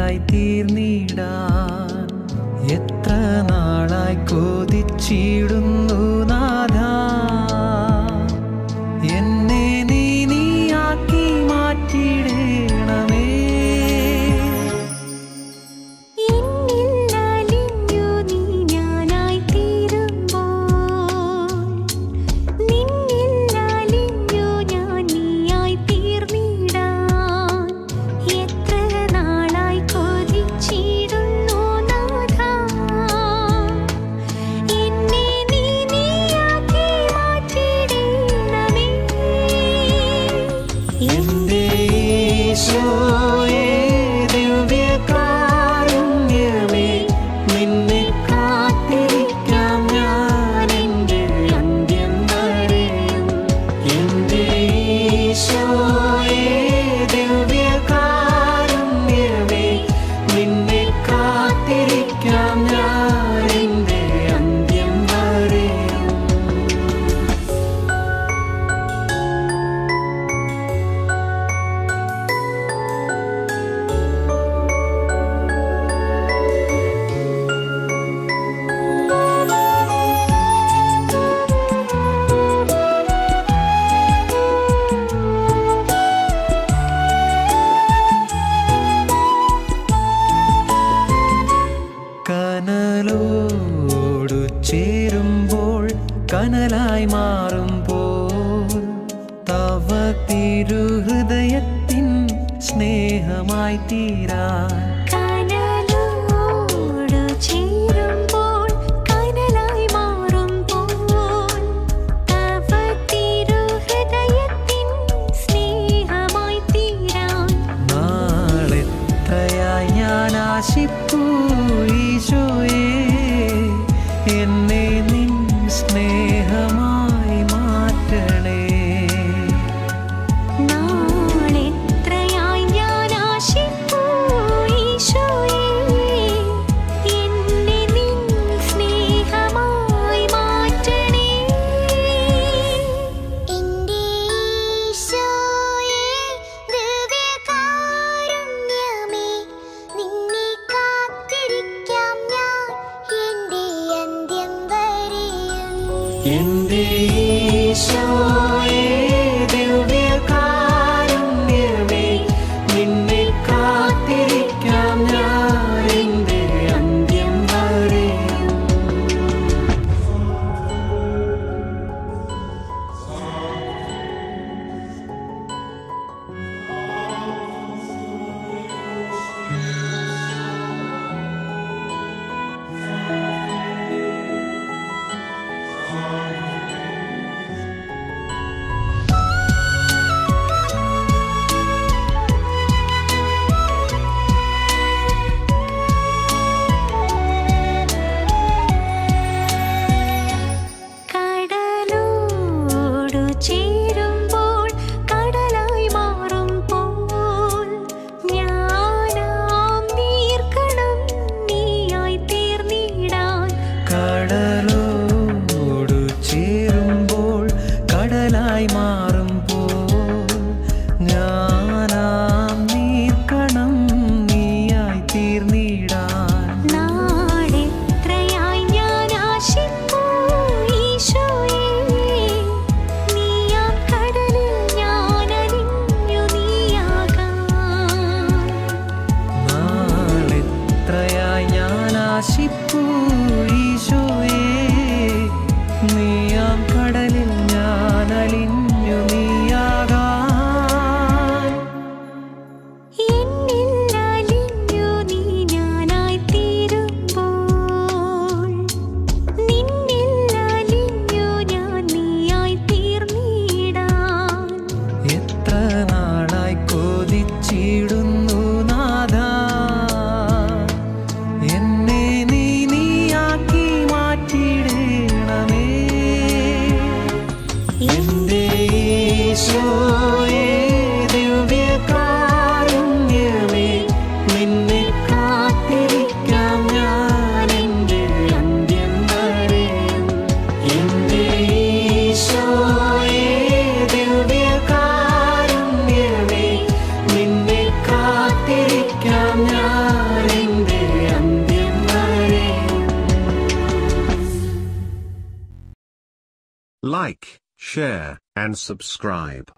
നീയായി തീർന്നിടാൻ എത്ര നാളായി കൊതിച്ചിടുന്നു നാഥ എന്നെ നീ നീയാക്കി മാറ്റിയിടണമേ എന്നിൽ അലിഞ്ഞു നീ ഞാനായി തീരുമ്പോൾ നിന്നിൽ അലിഞ്ഞു ഞാൻ നീയായി തീർന്നിടാൻ എത്ര നാളായി കൊതിച്ചിടുന്നു നാഥാ എന്നെ നീ നീയാക്കി മാറ്റിയിടണമേ എന്റെ ഈശോയേ ദിവ്യകാരുണ്യമേ നിന്നെ കാത്തിരിക്കാം ഞാൻ എൻ്റെ അന്ത്യം വരെയും എന്റെ ഈശോയേ ദിവ്യകാരുണ്യമേ നിന്നെ കാത്തിരിക്കാം ഞാൻ എൻ്റെ അന്ത്യം വരെയും കനലോടു ചേരുമ്പോൾ കനലായി മാറുമ്പോൾ തവ തിരുഹൃദയത്തിൻ സ്നേഹമായി തീരാൻ കനലോടു ചേരുമ്പോൾ കനലായി മാറുമ്പോൾ തവ തിരുഹൃദയത്തിൻ സ്നേഹമായി തീരാൻ നാളെത്രയായി ഞാൻ ആശിപ്പൂ ഈശോയേ എന്നെ നിൻ സ്നേഹമായി മാറ്റണേ നാളെത്രയായി ഞാൻ ആശിപ്പൂ ഈശോയേ എന്നെ നിൻ സ്നേഹമായി മാറ്റണേ എൻ്റെ ഈശോയേ ദിവ്യകാരുണ്യമേ നിന്നെ കാത്തിരിക്കാം ഞാൻ എൻ്റെ അന്ത്യം വരെയും എന്റെ ഈശോയേ ദിവ്യകാരുണ്യമേ നിന്നെ കാത്തിരിക്കാം ഞാൻ എൻ്റെ അന്ത്യം വരെയും കടലോടു ചേരുമ്പോൾ കടലായി മാറുമ്പോൾ ഞാനാം നീർക്കണം നീയായി തീർന്നിടാൻ കടലോടു ചേരുമ്പോൾ കടലായി മാറുമ്പോൾ ഞാനാം നീർക്കണം നീയായി തീർന്നിടാൻ നാളെത്രയായി ഞാൻ ആശിപ്പൂ ഈശോയേ നീയാം കടലിൽ ഞാൻ അലിഞ്ഞു നീയാകാൻ നാളെത്രയായി ഞാൻ ആശിപ്പൂ ഈശോയേ നീയാം കടലിൽ ഞാൻ അലിഞ്ഞു നീയാകാൻ എന്നിൽ അലിഞ്ഞു നീ ഞാനായി തീരുമ്പോൾ നിന്നിൽ അലിഞ്ഞു ഞാൻ നീയായി തീർന്നിടാൻ എത്ര നാളായി കൊതിച്ചിടുന്നു നാഥ എന്നെ നീ നീയാക്കി മാറ്റി like, share, and subscribe.